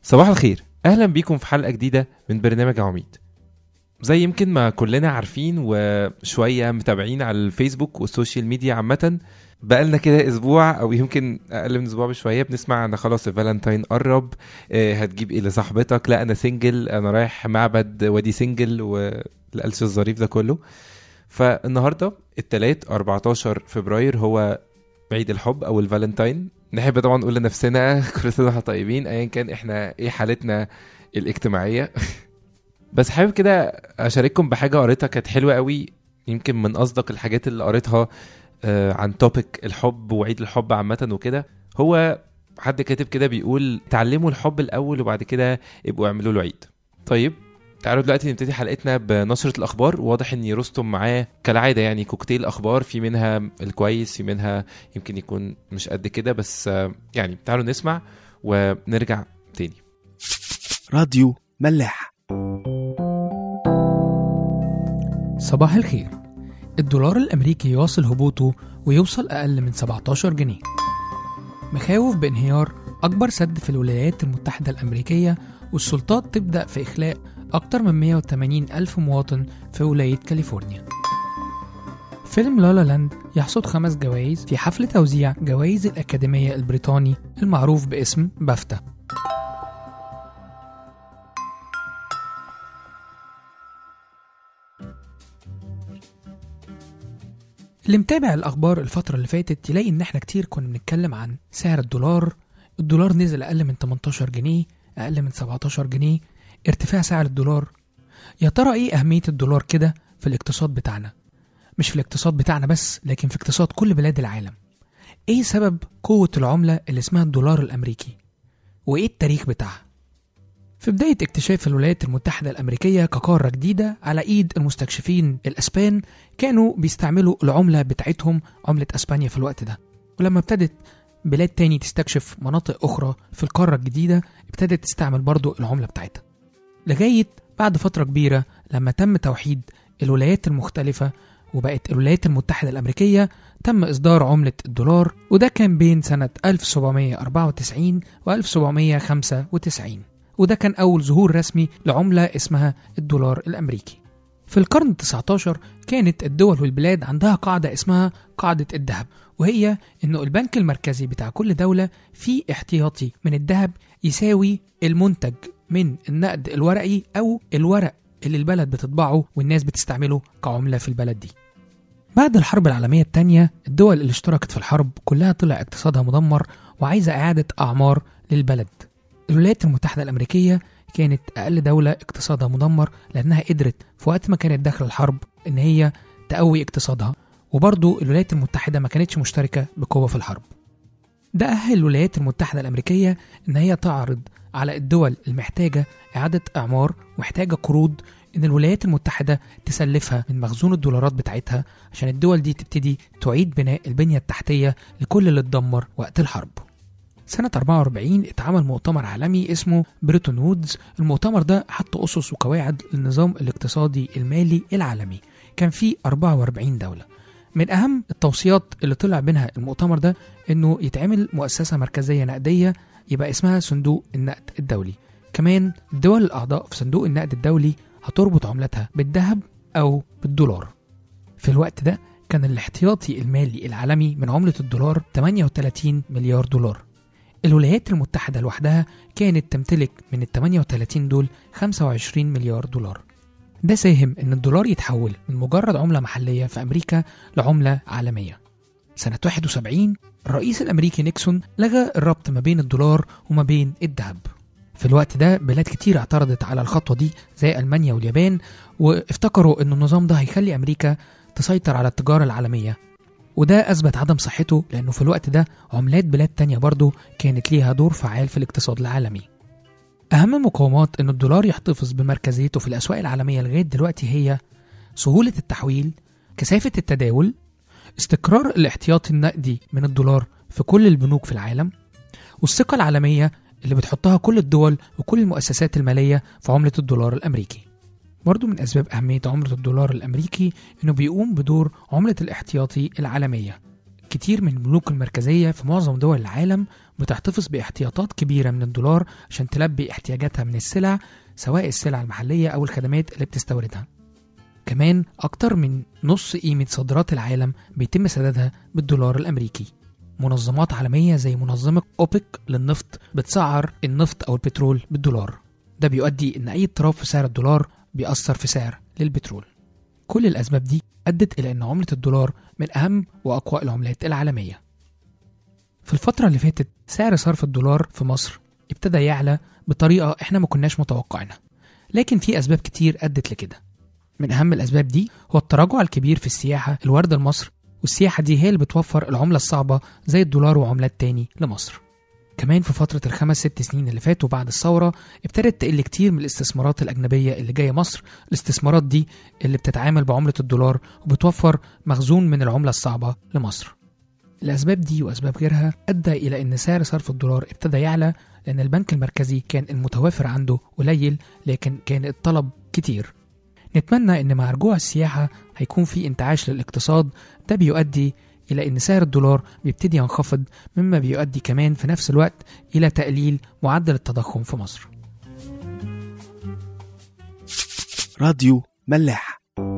صباح الخير اهلا بيكم في حلقه جديده من برنامج عميد زي يمكن ما كلنا عارفين وشويه متابعين على الفيسبوك والسوشيال ميديا عامه بقالنا كده اسبوع او يمكن اقل من اسبوع بشويه بنسمع ان خلاص الفالنتاين قرب آه، هتجيب ايه لصاحبتك لا انا سنجل انا رايح معبد وادي سنجل والقلش الظريف ده كله فالنهارده التلات 14 فبراير هو عيد الحب او الفالنتاين نحب طبعا نقول لنفسنا كل سنه واحنا طيبين ايا كان احنا ايه حالتنا الاجتماعيه بس حابب كده اشارككم بحاجه قريتها كانت حلوه قوي يمكن من اصدق الحاجات اللي قريتها آه، عن توبيك الحب وعيد الحب عامه وكده هو حد كاتب كده بيقول تعلموا الحب الاول وبعد كده ابقوا اعملوا له عيد طيب تعالوا دلوقتي نبتدي حلقتنا بنشرة الأخبار واضح إن رستم معاه كالعادة يعني كوكتيل أخبار في منها الكويس في منها يمكن يكون مش قد كده بس آه، يعني تعالوا نسمع ونرجع تاني راديو ملاح صباح الخير الدولار الأمريكي يواصل هبوطه ويوصل أقل من 17 جنيه مخاوف بانهيار أكبر سد في الولايات المتحدة الأمريكية والسلطات تبدأ في إخلاء أكتر من 180 ألف مواطن في ولاية كاليفورنيا فيلم لالا لاند يحصد خمس جوائز في حفل توزيع جوائز الأكاديمية البريطاني المعروف باسم بافتا اللي متابع الأخبار الفترة اللي فاتت يلاقي إن إحنا كتير كنا بنتكلم عن سعر الدولار الدولار نزل أقل من 18 جنيه أقل من 17 جنيه ارتفاع سعر الدولار يا ترى إيه أهمية الدولار كده في الاقتصاد بتاعنا مش في الاقتصاد بتاعنا بس لكن في اقتصاد كل بلاد العالم إيه سبب قوة العملة اللي اسمها الدولار الأمريكي وإيه التاريخ بتاعها في بداية اكتشاف الولايات المتحدة الأمريكية كقارة جديدة على إيد المستكشفين الأسبان كانوا بيستعملوا العملة بتاعتهم عملة أسبانيا في الوقت ده ولما ابتدت بلاد تاني تستكشف مناطق أخرى في القارة الجديدة ابتدت تستعمل برضو العملة بتاعتها لغاية بعد فترة كبيرة لما تم توحيد الولايات المختلفة وبقت الولايات المتحدة الأمريكية تم إصدار عملة الدولار وده كان بين سنة 1794 و 1795 وده كان أول ظهور رسمي لعملة اسمها الدولار الأمريكي في القرن التسعتاشر كانت الدول والبلاد عندها قاعدة اسمها قاعدة الذهب وهي إنه البنك المركزي بتاع كل دولة فيه احتياطي من الذهب يساوي المنتج من النقد الورقي أو الورق اللي البلد بتطبعه والناس بتستعمله كعملة في البلد دي بعد الحرب العالمية التانية الدول اللي اشتركت في الحرب كلها طلع اقتصادها مدمر وعايزة إعادة أعمار للبلد الولايات المتحدة الأمريكية كانت أقل دولة اقتصادها مدمر لأنها قدرت في وقت ما كانت داخل الحرب إن هي تقوي اقتصادها وبرضه الولايات المتحدة ما كانتش مشتركة بقوة في الحرب ده أهل الولايات المتحدة الأمريكية إن هي تعرض على الدول المحتاجة إعادة إعمار ومحتاجة قروض إن الولايات المتحدة تسلفها من مخزون الدولارات بتاعتها عشان الدول دي تبتدي تعيد بناء البنية التحتية لكل اللي اتدمر وقت الحرب سنة 44 اتعمل مؤتمر عالمي اسمه بريتون وودز المؤتمر ده حط أسس وقواعد للنظام الاقتصادي المالي العالمي كان فيه 44 دولة من أهم التوصيات اللي طلع منها المؤتمر ده إنه يتعمل مؤسسة مركزية نقدية يبقى اسمها صندوق النقد الدولي كمان الدول الأعضاء في صندوق النقد الدولي هتربط عملتها بالذهب أو بالدولار في الوقت ده كان الاحتياطي المالي العالمي من عملة الدولار 38 مليار دولار الولايات المتحدة لوحدها كانت تمتلك من ال 38 دول 25 مليار دولار ده ساهم ان الدولار يتحول من مجرد عملة محلية في امريكا لعملة عالمية سنة 71 الرئيس الامريكي نيكسون لغى الربط ما بين الدولار وما بين الذهب في الوقت ده بلاد كتير اعترضت على الخطوة دي زي ألمانيا واليابان وافتكروا ان النظام ده هيخلي امريكا تسيطر على التجارة العالمية وده أثبت عدم صحته لأنه في الوقت ده عملات بلاد تانية برضه كانت ليها دور فعال في الاقتصاد العالمي أهم مقومات أن الدولار يحتفظ بمركزيته في الأسواق العالمية لغاية دلوقتي هي سهولة التحويل كثافة التداول استقرار الاحتياطي النقدي من الدولار في كل البنوك في العالم والثقة العالمية اللي بتحطها كل الدول وكل المؤسسات المالية في عملة الدولار الأمريكي برضو من أسباب أهمية عملة الدولار الأمريكي إنه بيقوم بدور عملة الاحتياطي العالمية كتير من البنوك المركزية في معظم دول العالم بتحتفظ باحتياطات كبيرة من الدولار عشان تلبي احتياجاتها من السلع سواء السلع المحلية أو الخدمات اللي بتستوردها كمان أكتر من نص قيمة صادرات العالم بيتم سدادها بالدولار الأمريكي منظمات عالمية زي منظمة أوبك للنفط بتسعر النفط أو البترول بالدولار ده بيؤدي إن أي اضطراب في سعر الدولار بيأثر في سعر للبترول كل الأسباب دي أدت إلى أن عملة الدولار من أهم وأقوى العملات العالمية في الفترة اللي فاتت سعر صرف الدولار في مصر ابتدى يعلى بطريقة احنا ما كناش متوقعينها لكن في أسباب كتير أدت لكده من أهم الأسباب دي هو التراجع الكبير في السياحة الواردة لمصر والسياحة دي هي اللي بتوفر العملة الصعبة زي الدولار وعملات تاني لمصر كمان في فترة الخمس ست سنين اللي فاتوا بعد الثورة ابتدت تقل كتير من الاستثمارات الأجنبية اللي جاية مصر الاستثمارات دي اللي بتتعامل بعملة الدولار وبتوفر مخزون من العملة الصعبة لمصر الأسباب دي وأسباب غيرها أدى إلى أن سعر صرف الدولار ابتدى يعلى لأن البنك المركزي كان المتوافر عنده قليل لكن كان الطلب كتير نتمنى أن مع رجوع السياحة هيكون في انتعاش للاقتصاد ده بيؤدي إلى أن سعر الدولار بيبتدي ينخفض مما بيؤدي كمان في نفس الوقت إلى تقليل معدل التضخم في مصر راديو ملاح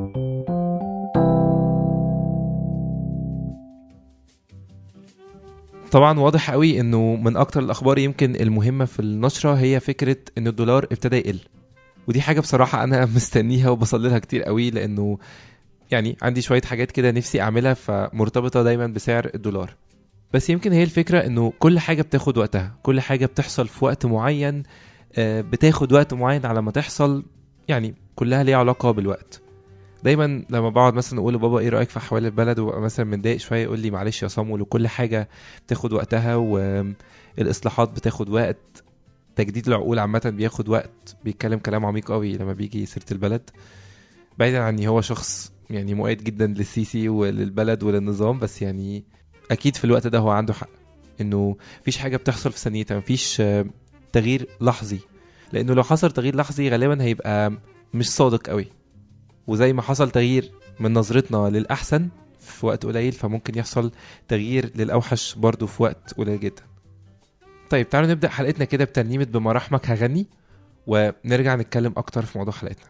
طبعا واضح قوي انه من اكتر الاخبار يمكن المهمه في النشره هي فكره ان الدولار ابتدى يقل ودي حاجه بصراحه انا مستنيها وبصلي لها كتير قوي لانه يعني عندي شويه حاجات كده نفسي اعملها فمرتبطه دايما بسعر الدولار بس يمكن هي الفكره انه كل حاجه بتاخد وقتها كل حاجه بتحصل في وقت معين آه، بتاخد وقت معين على ما تحصل يعني كلها ليها علاقه بالوقت دايما لما بقعد مثلا اقول لبابا ايه رايك في احوال البلد وابقى مثلا متضايق شويه يقول لي معلش يا صامول وكل حاجه بتاخد وقتها والاصلاحات بتاخد وقت تجديد العقول عامه بياخد وقت بيتكلم كلام عميق قوي لما بيجي سيره البلد بعيدا عن ان هو شخص يعني مؤيد جدا للسيسي وللبلد وللنظام بس يعني اكيد في الوقت ده هو عنده حق انه مفيش حاجه بتحصل في ثانيتها مفيش آه، تغيير لحظي لانه لو حصل تغيير لحظي غالبا هيبقى مش صادق قوي وزي ما حصل تغيير من نظرتنا للأحسن في وقت قليل فممكن يحصل تغيير للأوحش برضه في وقت قليل جدا طيب تعالوا نبدأ حلقتنا كده بترنيمة بمراحمك هغني ونرجع نتكلم أكتر في موضوع حلقتنا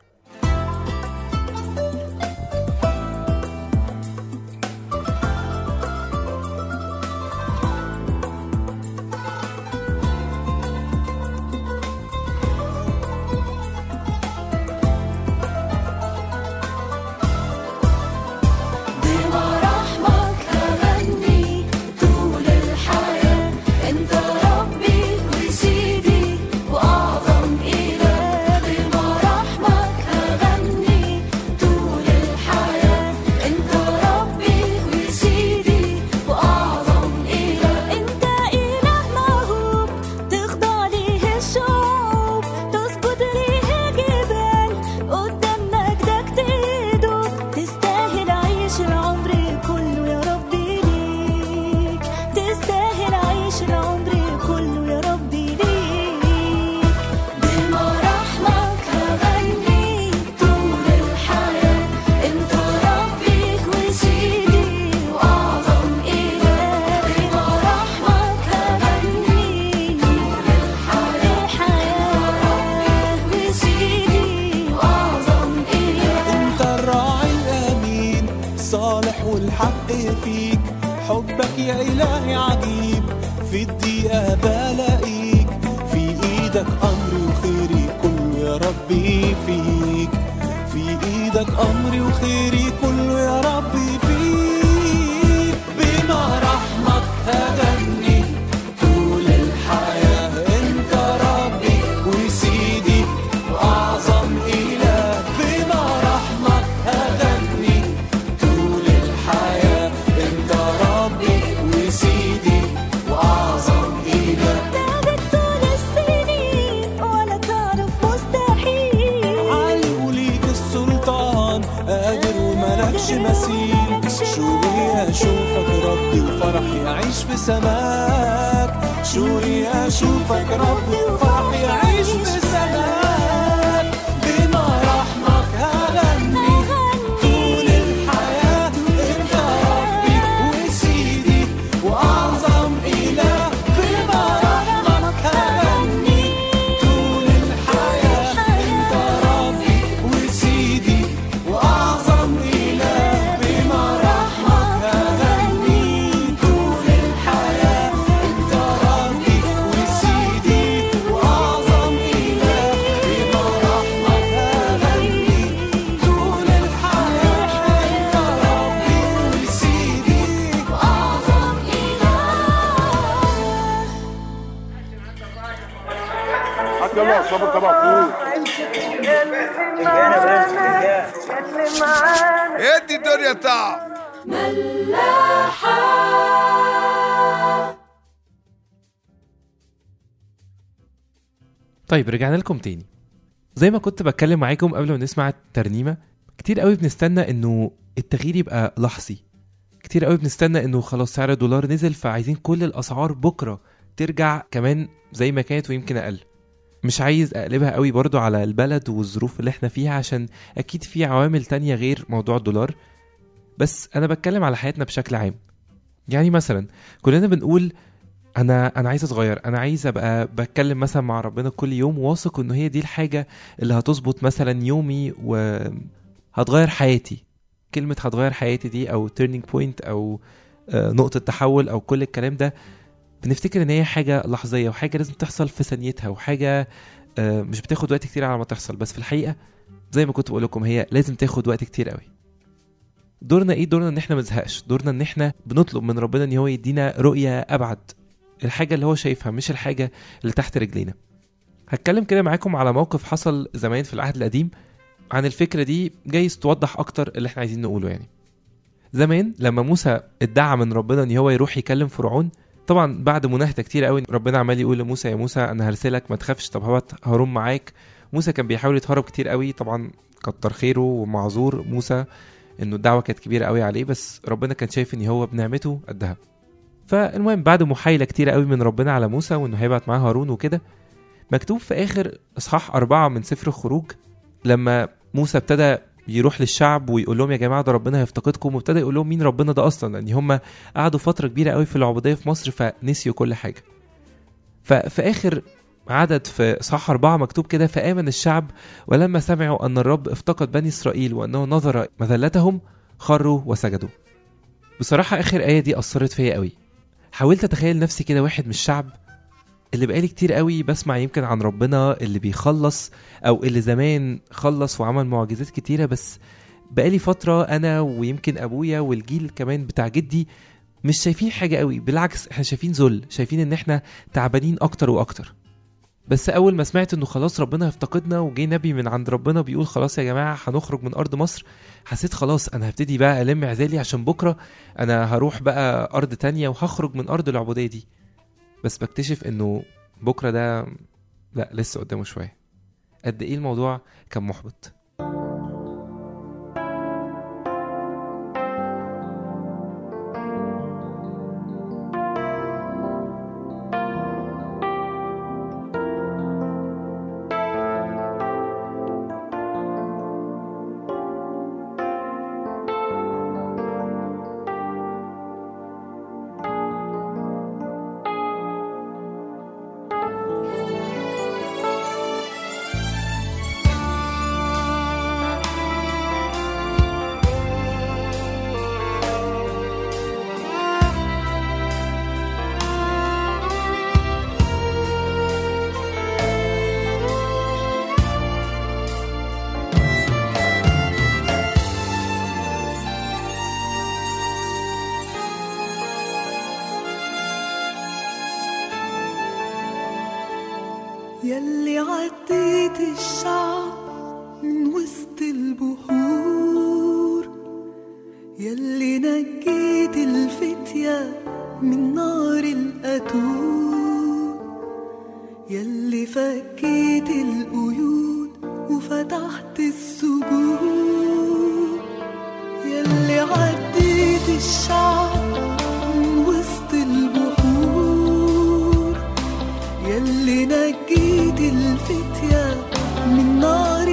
بمراحمك هغني طول الحياة انت ربي وسيدي واعظم اله بمراحمك هغني طول الحياة انت ربي وسيدي واعظم اله انت اله موهوب تخضع ليه الشعوب تسجد ليه الجبال قدام مجدك تدوب تستاهل عيش العمر كله يا ربي ليك تستاهل عيش العمر كله يا ربي ليك بمراحمك هغني طول الحياة انت ربي وسيدي واعظم اله بمراحمك هغني طول الحياة وسيدي واعظم اله انت الراعي الامين صالح والحق فيك حبك يا الهي عجيب في الدقيقه بلاقيك في ايدك امري وخيري كله يا ربي فيك في ايدك امري وخيري كله يا ربي فيك بما رحمك هغني طول الحياه انت ربي وسيدي واعظم اله بما رحمك هغني طول الحياه انت ربي وسيدي واعظم اله تعبت طول السنين ولا تعرف مستحيل علي وليك السلطان قادر وملكش مثيل شوقي اشوفك ربي وفرحي اعيش في سماك شوقي اشوفك ربي وفرحي اعيش في سماك بما رحمك هغني طول الحياة انت ربي وسيدي يلا صبر تبع فوق ادي الدنيا طعم طيب رجعنا لكم تاني زي ما كنت بتكلم معاكم قبل ما نسمع الترنيمة كتير قوي بنستنى انه التغيير يبقى لحظي كتير قوي بنستنى انه خلاص سعر الدولار نزل فعايزين كل الاسعار بكرة ترجع كمان زي ما كانت ويمكن اقل مش عايز اقلبها قوي برضو على البلد والظروف اللي احنا فيها عشان اكيد في عوامل تانية غير موضوع الدولار بس انا بتكلم على حياتنا بشكل عام يعني مثلا كلنا بنقول انا انا عايز اتغير انا عايز ابقى بتكلم مثلا مع ربنا كل يوم واثق انه هي دي الحاجه اللي هتظبط مثلا يومي وهتغير حياتي كلمه هتغير حياتي دي او turning بوينت او آه، نقطه تحول او كل الكلام ده بنفتكر ان هي حاجه لحظيه وحاجه لازم تحصل في ثانيتها وحاجه آه، مش بتاخد وقت كتير على ما تحصل بس في الحقيقه زي ما كنت بقول لكم هي لازم تاخد وقت كتير قوي دورنا ايه دورنا ان احنا ما نزهقش دورنا ان احنا بنطلب من ربنا ان هو يدينا رؤيه ابعد الحاجه اللي هو شايفها مش الحاجه اللي تحت رجلينا هتكلم كده معاكم على موقف حصل زمان في العهد القديم عن الفكره دي جايز توضح اكتر اللي احنا عايزين نقوله يعني زمان لما موسى ادعى من ربنا ان هو يروح يكلم فرعون طبعا بعد مناهده كتير قوي ربنا عمال يقول لموسى يا موسى انا هرسلك ما تخافش طب هبعت هارون معاك موسى كان بيحاول يتهرب كتير قوي طبعا كتر خيره ومعذور موسى انه الدعوه كانت كبيره قوي عليه بس ربنا كان شايف ان هو بنعمته قدها فالمهم بعد محايله كتيره قوي من ربنا على موسى وانه هيبعت معاه هارون وكده مكتوب في اخر اصحاح أربعة من سفر الخروج لما موسى ابتدى يروح للشعب ويقول لهم يا جماعه ده ربنا هيفتقدكم وابتدى يقول لهم مين ربنا ده اصلا لان هم قعدوا فتره كبيره قوي في العبوديه في مصر فنسيوا كل حاجه ففي اخر عدد في صح أربعة مكتوب كده فآمن الشعب ولما سمعوا أن الرب افتقد بني إسرائيل وأنه نظر مذلتهم خروا وسجدوا بصراحة آخر آية دي أثرت فيا قوي حاولت أتخيل نفسي كده واحد من الشعب اللي بقالي كتير قوي بسمع يمكن عن ربنا اللي بيخلص أو اللي زمان خلص وعمل معجزات كتيرة بس بقالي فترة أنا ويمكن أبويا والجيل كمان بتاع جدي مش شايفين حاجة قوي بالعكس احنا شايفين ذل شايفين ان احنا تعبانين اكتر واكتر بس اول ما سمعت انه خلاص ربنا هيفتقدنا وجه نبي من عند ربنا بيقول خلاص يا جماعه هنخرج من ارض مصر حسيت خلاص انا هبتدي بقى الم عزالي عشان بكره انا هروح بقى ارض تانية وهخرج من ارض العبوديه دي بس بكتشف انه بكره ده لا لسه قدامه شويه قد ايه الموضوع كان محبط يلي عديت الشعب من وسط البحور يلي نجيت الفتية من نار القتول يلي فكيت القيود وفتحت السجود يلي عديت الشعب من وسط البحور يلي نجيت الفتية من نار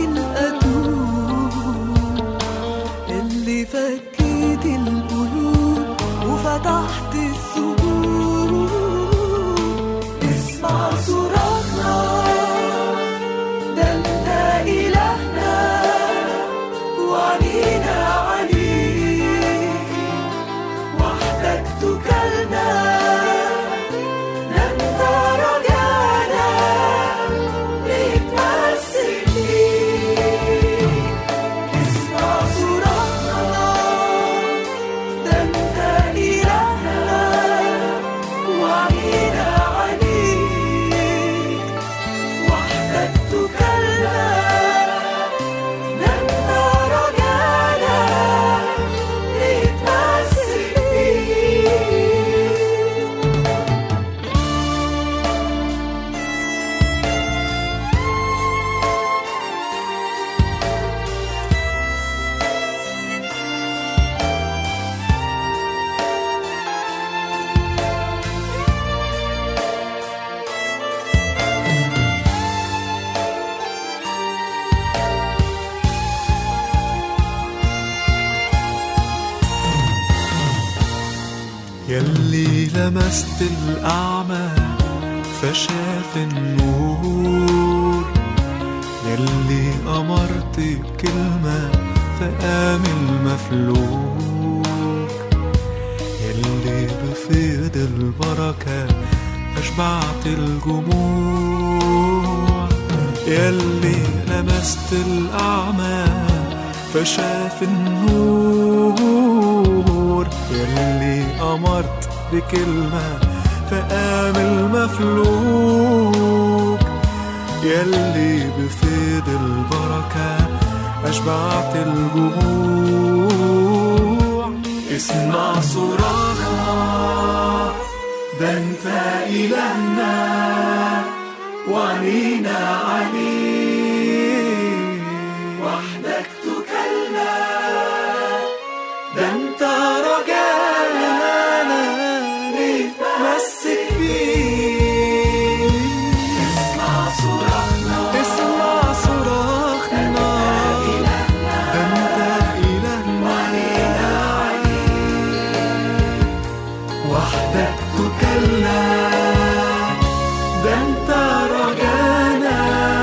القتول اللي فكيت القيود وفتحت السجود اسمع صراخنا ده انت إلهنا وعنينا عليك وحدك تكلنا انت رجعنا نتمسك بيك اسمع صراخنا ده انت إلهنا وعينا عليك لمست الأعمى فشاف النور يلي أمرت بكلمة فقام المفلوك يلي بفيض البركة أشبعت الجموع يلي لمست الأعمى فشاف النور يلي أمرت بكلمة فقام المفلوك يلي بفيض البركة أشبعت الجموع اسمع صراخنا ده انت إلهنا وعنينا عليك وحدك تكلنا ده انت رجانا نتمسك بيك اسمع صراخنا اسمع صراخنا ده انت إلهنا وحدك تكلنا ده انت رجانا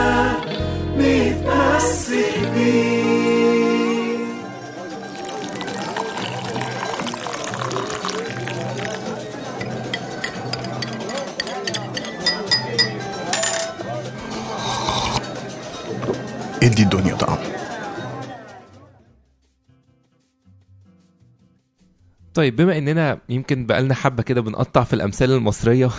نتمسك بيك ادي الدنيا طعم طيب بما اننا يمكن بقالنا حبه كده بنقطع في الامثال المصريه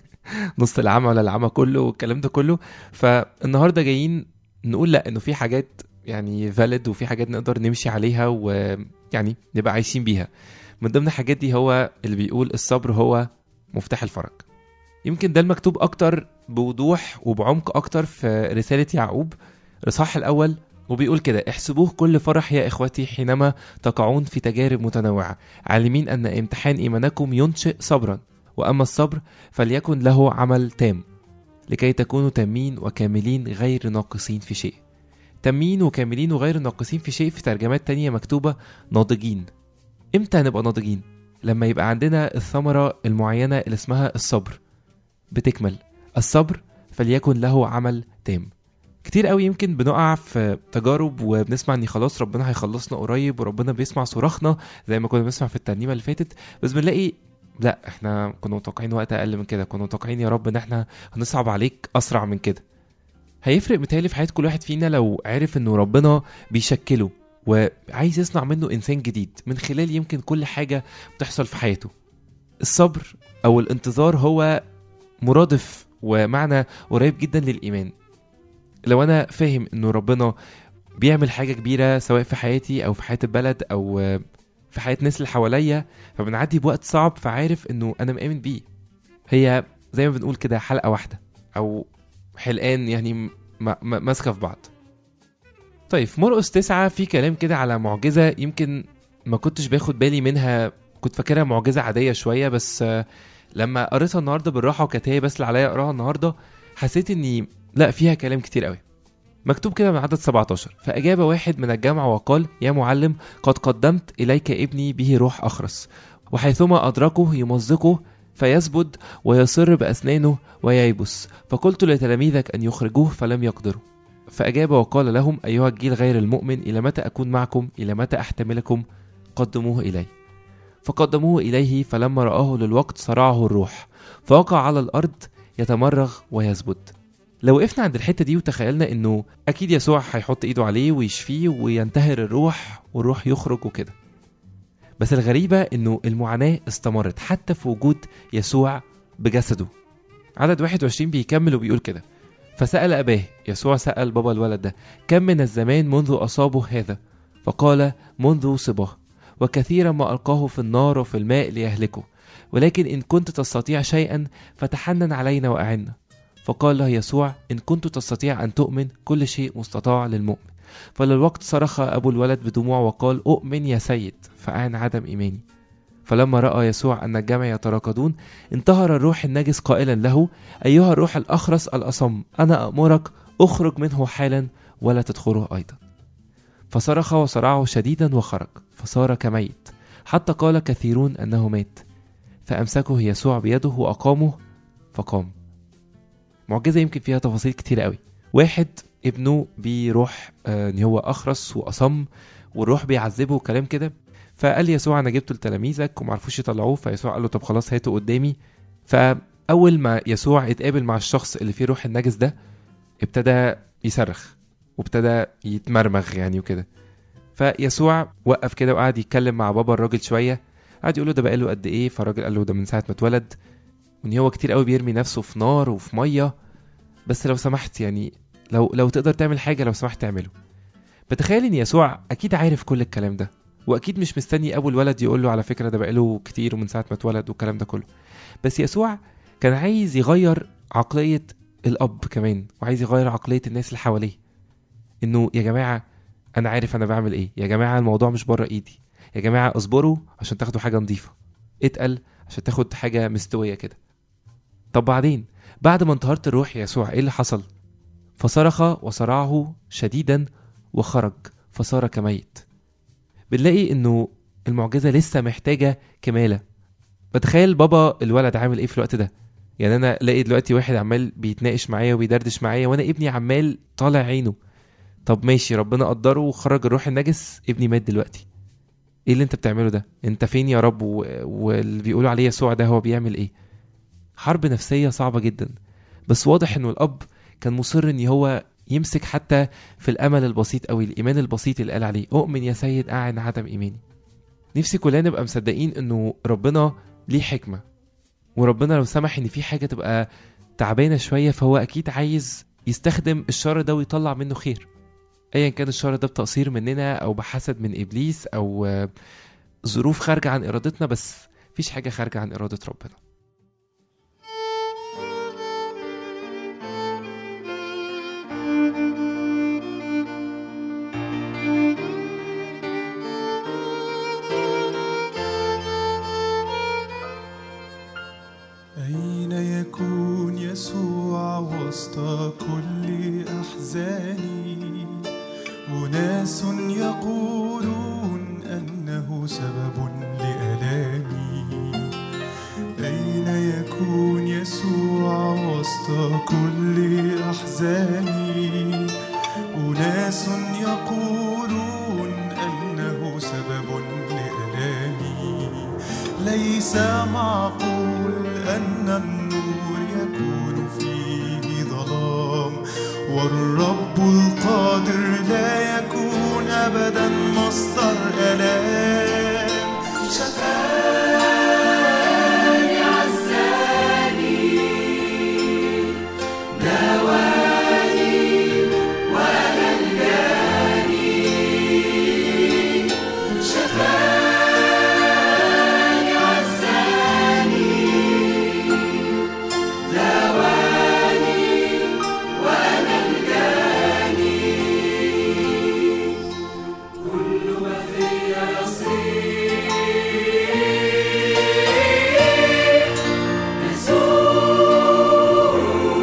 نص العمى ولا العمى كله والكلام ده كله فالنهارده جايين نقول لا انه في حاجات يعني فاليد وفي حاجات نقدر نمشي عليها ويعني نبقى عايشين بيها من ضمن الحاجات دي هو اللي بيقول الصبر هو مفتاح الفرج يمكن ده المكتوب اكتر بوضوح وبعمق اكتر في رساله يعقوب الاصحاح الاول وبيقول كده احسبوه كل فرح يا اخوتي حينما تقعون في تجارب متنوعه عالمين ان امتحان ايمانكم ينشئ صبرا واما الصبر فليكن له عمل تام لكي تكونوا تامين وكاملين غير ناقصين في شيء تامين وكاملين وغير ناقصين في شيء في ترجمات تانية مكتوبة ناضجين امتى هنبقى ناضجين لما يبقى عندنا الثمرة المعينة اللي اسمها الصبر بتكمل الصبر فليكن له عمل تام كتير قوي يمكن بنقع في تجارب وبنسمع ان خلاص ربنا هيخلصنا قريب وربنا بيسمع صراخنا زي ما كنا بنسمع في الترنيمه اللي فاتت بس بنلاقي لا احنا كنا متوقعين وقت اقل من كده كنا متوقعين يا رب ان احنا هنصعب عليك اسرع من كده هيفرق متهيألي في حياة كل واحد فينا لو عرف انه ربنا بيشكله وعايز يصنع منه انسان جديد من خلال يمكن كل حاجة بتحصل في حياته الصبر او الانتظار هو مرادف ومعنى قريب جدا للايمان لو انا فاهم انه ربنا بيعمل حاجة كبيرة سواء في حياتي او في حياة البلد او في حياة الناس اللي حواليا فبنعدي بوقت صعب فعارف انه انا مآمن بيه هي زي ما بنقول كده حلقة واحدة او حلقان يعني م- م- ماسكة في بعض طيب في مرقس تسعة في كلام كده على معجزة يمكن ما كنتش باخد بالي منها كنت فاكرها معجزة عادية شوية بس آه، لما قريتها النهاردة بالراحة وكانت هي بس اللي عليا اقراها النهاردة حسيت اني لا فيها كلام كتير قوي مكتوب كده من عدد 17 فأجاب واحد من الجمع وقال يا معلم قد قدمت إليك ابني به روح أخرس وحيثما أدركه يمزقه فيسبد ويصر بأسنانه وييبس فقلت لتلاميذك أن يخرجوه فلم يقدروا فأجاب وقال لهم أيها الجيل غير المؤمن إلى متى أكون معكم إلى متى أحتملكم قدموه إلي فقدموه إليه فلما رآه للوقت صرعه الروح فوقع على الأرض يتمرغ ويسبد لو وقفنا عند الحتة دي وتخيلنا إنه أكيد يسوع هيحط إيده عليه ويشفيه وينتهر الروح والروح يخرج وكده بس الغريبة إنه المعاناة استمرت حتى في وجود يسوع بجسده عدد 21 بيكمل وبيقول كده فسأل أباه يسوع سأل بابا الولد ده كم من الزمان منذ أصابه هذا فقال منذ صباه وكثيرا ما ألقاه في النار وفي الماء ليهلكه ولكن إن كنت تستطيع شيئا فتحنن علينا وأعنا فقال له يسوع إن كنت تستطيع أن تؤمن كل شيء مستطاع للمؤمن فللوقت صرخ أبو الولد بدموع وقال أؤمن يا سيد فأعن عدم إيماني فلما رأى يسوع أن الجمع يتراكضون انتهر الروح النجس قائلا له أيها الروح الأخرس الأصم أنا أأمرك أخرج منه حالا ولا تدخله أيضا فصرخ وصرعه شديدا وخرج فصار كميت حتى قال كثيرون أنه مات فأمسكه يسوع بيده وأقامه فقام معجزة يمكن فيها تفاصيل كتير قوي واحد ابنه بيروح آه، ان هو اخرس واصم والروح بيعذبه وكلام كده فقال يسوع انا جبته لتلاميذك ومعرفوش يطلعوه فيسوع قال له طب خلاص هاته قدامي فاول ما يسوع اتقابل مع الشخص اللي فيه روح النجس ده ابتدى يصرخ وابتدى يتمرمغ يعني وكده فيسوع وقف كده وقعد يتكلم مع بابا الراجل شويه قعد يقول له ده بقاله قد ايه فالراجل قال له ده من ساعه ما اتولد وان هو كتير قوي بيرمي نفسه في نار وفي ميه بس لو سمحت يعني لو لو تقدر تعمل حاجه لو سمحت تعمله بتخيل ان يسوع اكيد عارف كل الكلام ده واكيد مش مستني ابو الولد يقول له على فكره ده بقاله كتير ومن ساعه ما اتولد والكلام ده كله بس يسوع كان عايز يغير عقليه الاب كمان وعايز يغير عقليه الناس اللي حواليه انه يا جماعه انا عارف انا بعمل ايه يا جماعه الموضوع مش بره ايدي يا جماعه اصبروا عشان تاخدوا حاجه نظيفه اتقل عشان تاخد حاجه مستويه كده طب بعدين بعد ما انتهرت الروح يا يسوع ايه اللي حصل فصرخ وصرعه شديدا وخرج فصار كميت بنلاقي انه المعجزه لسه محتاجه كماله بتخيل بابا الولد عامل ايه في الوقت ده يعني انا الاقي دلوقتي واحد عمال بيتناقش معايا وبيدردش معايا وانا ابني عمال طالع عينه طب ماشي ربنا قدره وخرج الروح النجس ابني مات دلوقتي ايه اللي انت بتعمله ده انت فين يا رب و... واللي بيقولوا عليه يسوع ده هو بيعمل ايه حرب نفسيه صعبه جدا بس واضح انه الاب كان مصر ان هو يمسك حتى في الامل البسيط قوي الايمان البسيط اللي قال عليه اؤمن يا سيد اعن عدم ايماني نفسي كلنا نبقى مصدقين انه ربنا ليه حكمه وربنا لو سمح ان في حاجه تبقى تعبانه شويه فهو اكيد عايز يستخدم الشر ده ويطلع منه خير ايا كان الشر ده بتقصير مننا او بحسد من ابليس او آه، ظروف خارجه عن ارادتنا بس مفيش حاجه خارجه عن اراده ربنا أين يكون يسوع وسط كل أحزاني أناس يقولون أنه سبب لألامي أين يكون يسوع وسط كل أحزاني أناس يقولون أنه سبب لألامي ليس معقول أن النور يكون فيه ظلام والرب القادر لا يكون أبدا مصدر ألام شفاني عزاني داواني وأنا الجاني شفاني عزاني داواني وأنا الجاني كل ما فيا يصير يسوع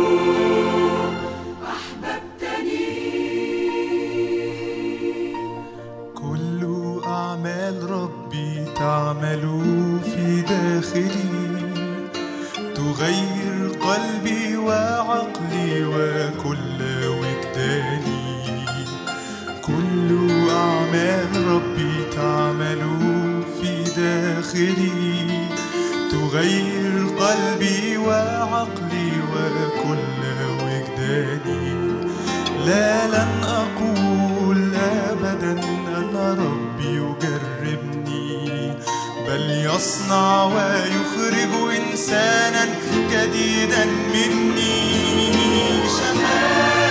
أحببتني كل أعمال ربي تعمل في داخلي تغير قلبي وعقلي وكل وجداني كل أعمال ربي تعمل في داخلي تغير قلبي وعقلي وكل وجداني لا لن أقول أبدا أن ربي يجربني بل يصنع ويخرج إنسانا جديدا مني شفاني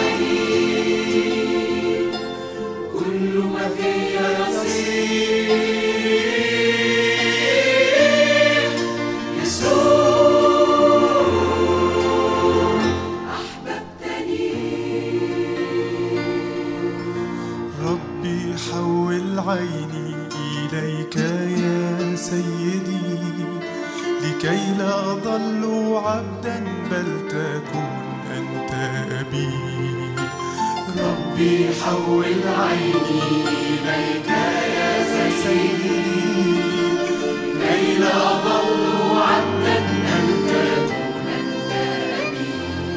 كل ما فيا يصير عيني إليك يا سيدي لكي لا أظل عبدا بل تكون أنت أبي ربي حول عيني إليك يا سيدي كي لا أظل عبدا بل تكون أنت أبي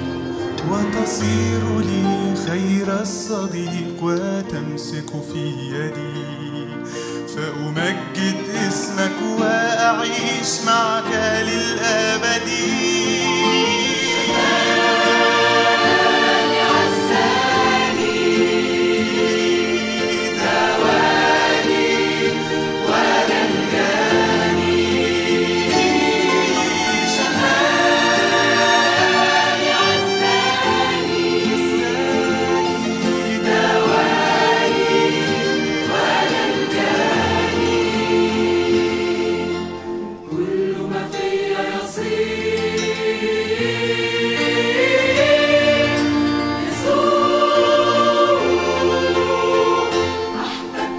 وتصير لي خير الصديق وتمسك في يدي فأمجد اسمك وأعيش معك للأبد كل ما في يصير يسوع أحبك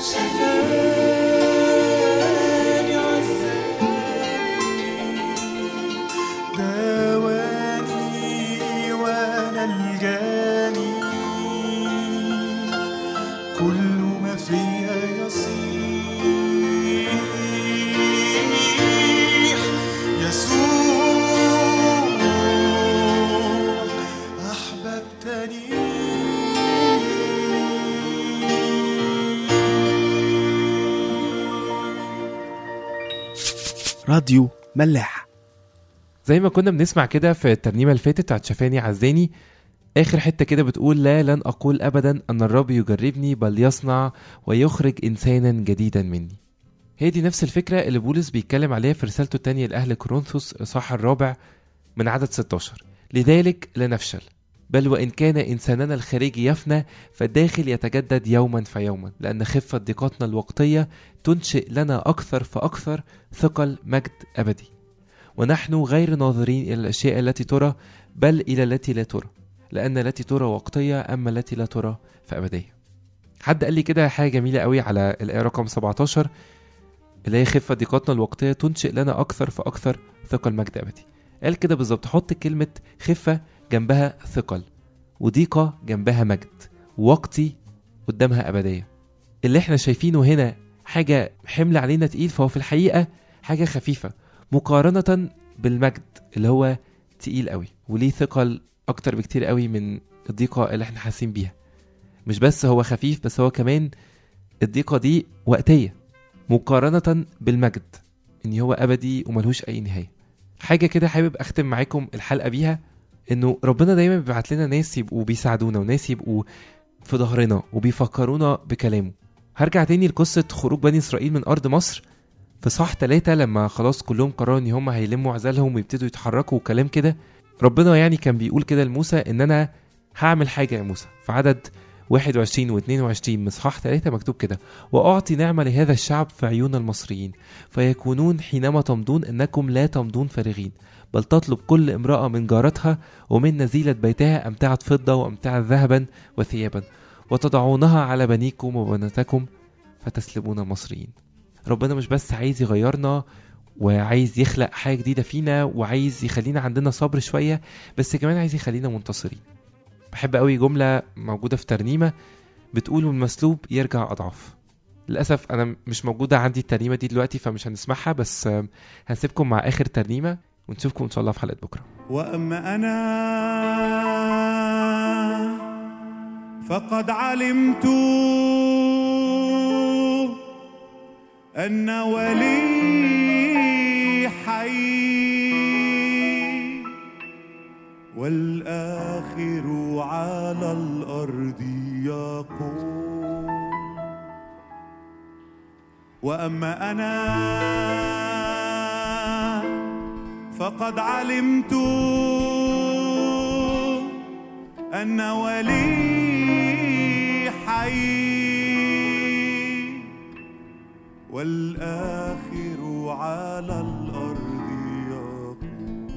دواني وانا الجاني كل ما فيا يصيح يسوع أحببتني راديو ملاح زي ما كنا بنسمع كده في الترنيمه اللي فاتت بتاعت شفاني عزاني اخر حته كده بتقول لا لن اقول ابدا ان الرب يجربني بل يصنع ويخرج انسانا جديدا مني هي دي نفس الفكره اللي بولس بيتكلم عليها في رسالته التانية لاهل كورنثوس الاصحاح الرابع من عدد 16 لذلك لا نفشل بل وان كان انساننا الخارجي يفنى فالداخل يتجدد يوما فيوما لان خفه ضيقاتنا الوقتيه تنشئ لنا اكثر فاكثر ثقل مجد ابدي ونحن غير ناظرين إلى الأشياء التي ترى بل إلى التي لا ترى لأن التي ترى وقتية أما التي لا ترى فأبدية حد قال لي كده حاجة جميلة قوي على الآية رقم 17 اللي هي خفة ضيقاتنا الوقتية تنشئ لنا أكثر فأكثر ثقل مجد أبدي قال كده بالظبط حط كلمة خفة جنبها ثقل وضيقة جنبها مجد ووقتي قدامها أبدية اللي احنا شايفينه هنا حاجة حمل علينا تقيل فهو في الحقيقة حاجة خفيفة مقارنة بالمجد اللي هو تقيل قوي وليه ثقل أكتر بكتير قوي من الضيقة اللي احنا حاسين بيها مش بس هو خفيف بس هو كمان الضيقة دي وقتية مقارنة بالمجد إن هو أبدي وملهوش أي نهاية حاجة كده حابب أختم معاكم الحلقة بيها إنه ربنا دايما بيبعت لنا ناس يبقوا بيساعدونا وناس يبقوا في ظهرنا وبيفكرونا بكلامه هرجع تاني لقصة خروج بني إسرائيل من أرض مصر في صح تلاتة لما خلاص كلهم قرروا ان هم هيلموا عزالهم ويبتدوا يتحركوا وكلام كده ربنا يعني كان بيقول كده لموسى ان انا هعمل حاجة يا موسى في عدد 21 و 22 من صحاح 3 مكتوب كده وأعطي نعمة لهذا الشعب في عيون المصريين فيكونون حينما تمضون أنكم لا تمضون فارغين بل تطلب كل امرأة من جارتها ومن نزيلة بيتها أمتعة فضة وأمتعة ذهبا وثيابا وتضعونها على بنيكم وبناتكم فتسلبون المصريين ربنا مش بس عايز يغيرنا وعايز يخلق حاجة جديدة فينا وعايز يخلينا عندنا صبر شوية بس كمان عايز يخلينا منتصرين بحب قوي جملة موجودة في ترنيمة بتقول والمسلوب يرجع أضعف للأسف أنا مش موجودة عندي الترنيمة دي دلوقتي فمش هنسمعها بس آم، هنسيبكم مع آخر ترنيمة ونشوفكم إن شاء الله في حلقة بكرة واما انا فقد علمت ان ولي حي والاخر على الارض يقوم واما انا فقد علمت ان ولي حي والاخر على الارض يقوم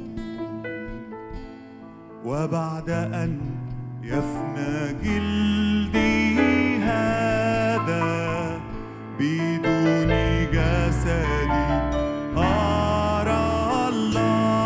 وبعد ان يفنى جلدي هذا بدون جسدي أرى الله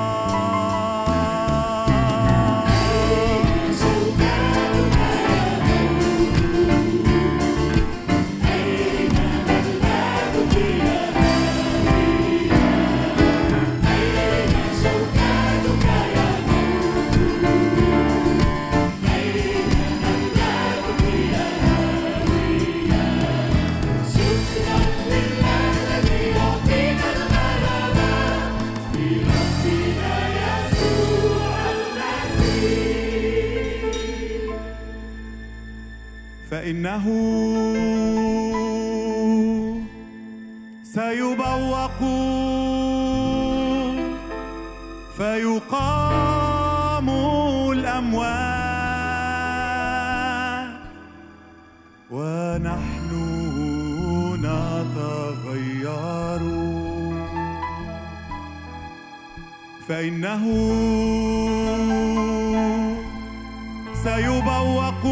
فإنه سيبوق فيقام الأموات ونحن نتغير فإنه سيبوق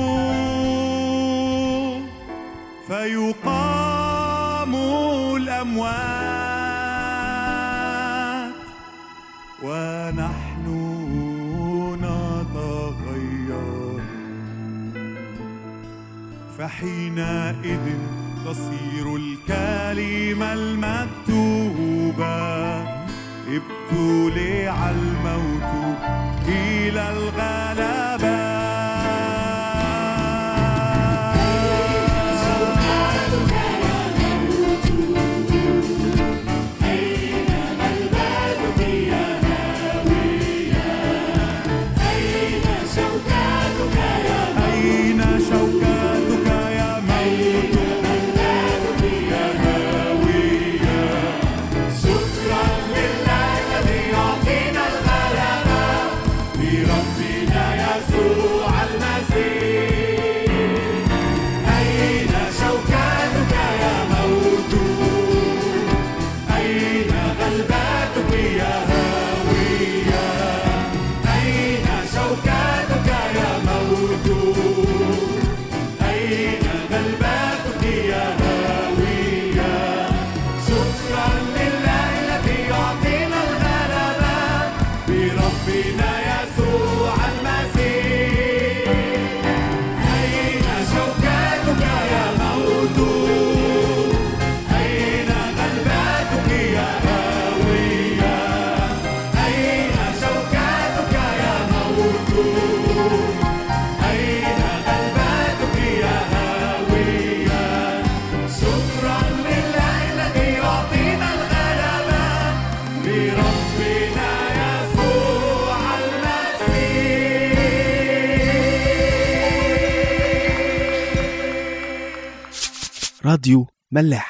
فيقام الأموات ونحن نتغير فحينئذ تصير الكلمة المكتوبة ابتلع الموت إلى الغلبة أين شوكتك يا موت يا هاوية شكرا لله الذي يعطينا الغلبة بربنا يسوع المسيح أين شوكتك يا موت أين غلبتك يا هاوية أين شوكتك يا موت أين غلبتك يا هاوية شكرا لله الذي يعطينا الغلبة بربنا يسوع المسيح أين شوكتك يا موت أين غلبتك يا هاوية أين شوكتك يا موت أين غلبتك يا هاوية شكرا لله الذي يعطينا الغلبة بربنا يسوع المسيح راديو ملاح